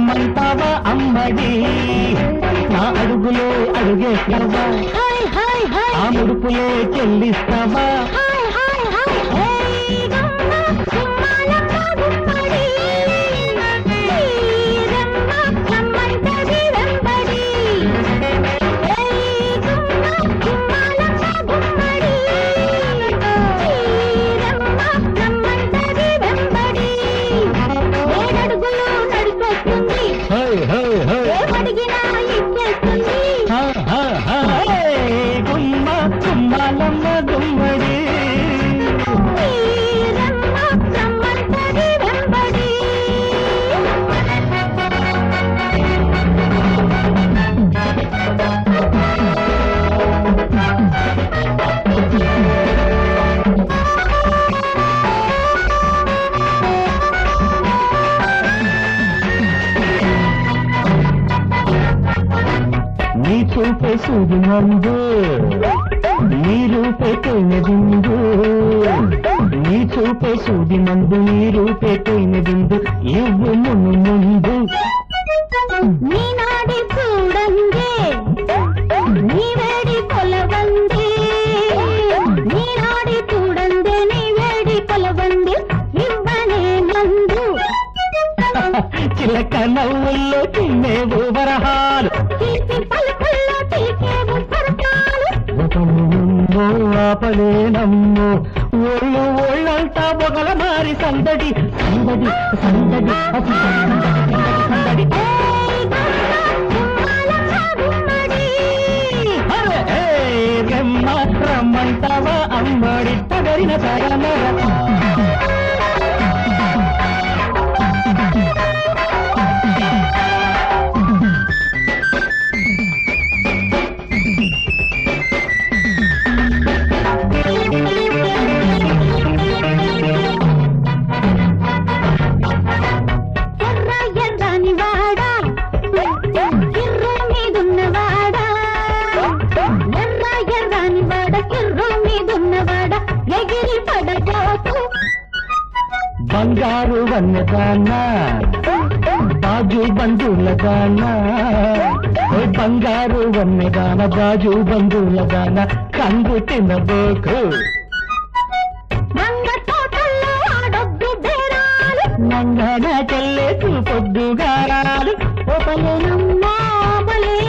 రమ్మంటావా అమ్మడి నా అడుగులో అడుగేస్తావా హాయ్ హాయ్ హాయ్ ఆ ముడుపులే చెల్లిస్తావా హాయ్ హాయ్ హాయ్ హే గమ్మ గుమ్మాలమ్మ గుమ్మడి నీరమ్మ రమ్మంటది వెంబడి హే గమ్మ గుమ్మాలమ్మ గుమ్మడి నీరమ్మ రమ్మంటది వెంబడి ఏడడుగులు నడిచొస్తుంది హై హై హై ఏమడిగినా ఇచ్చేస్తుంది హా, హా, హా. ఏయ్, గుమ్మ గుమ్మాలమ్మ గుమ్మడి నీరమ్మ రమ్మంటది వెంబడి నీ చూపే సూది మందు నీ రూపే తేనె బిందు నీ చూపే సూది మందు నీ రూపే తేనె బిందు ఇవ్వు మును ముందు నీ నాడి చూడండి నీ వేడి కొలవండి నీ నాడి చూడండి నీ వేడి కొలవండి ఇవ్వనే మందు చిలక నవ్వుల్లో తిన్నేవు వరహాలు తీపి పలుకుల్లో తీసేవు సరసాలు ఒకముందో ఆపలేనమ్మో ఒళ్ళు ఒళ్ళంతా బొగల మారి సందడి సందడి సందడి అతి సందడి, సందడి ఏయ్ గమ్మ గుమ్మాలమ్మ గుమ్మడి అరే, ఏయ్, రెమ్మ రమ్మంటావా అమ్మడి తగరిన తగనర ఎర్ర ఎర్రని వాడా కిర్రు మీదున్నవాడా ఎర్ర ఎర్రని వాడ కిర్రు మీదున్నవాడ ఎగిరి పడబోతు బంగారు వన్నదాన బాజు బంధువుల దాన ఓ బంగారు వన్నదాన బాజు బంధువుల దాన కంగు తినబోకు నంగ తోటల్లో ఆడొద్దు బేరాలు నంగన చెల్లె పొద్దుగారాలు ఓపలేనమ్మా బలే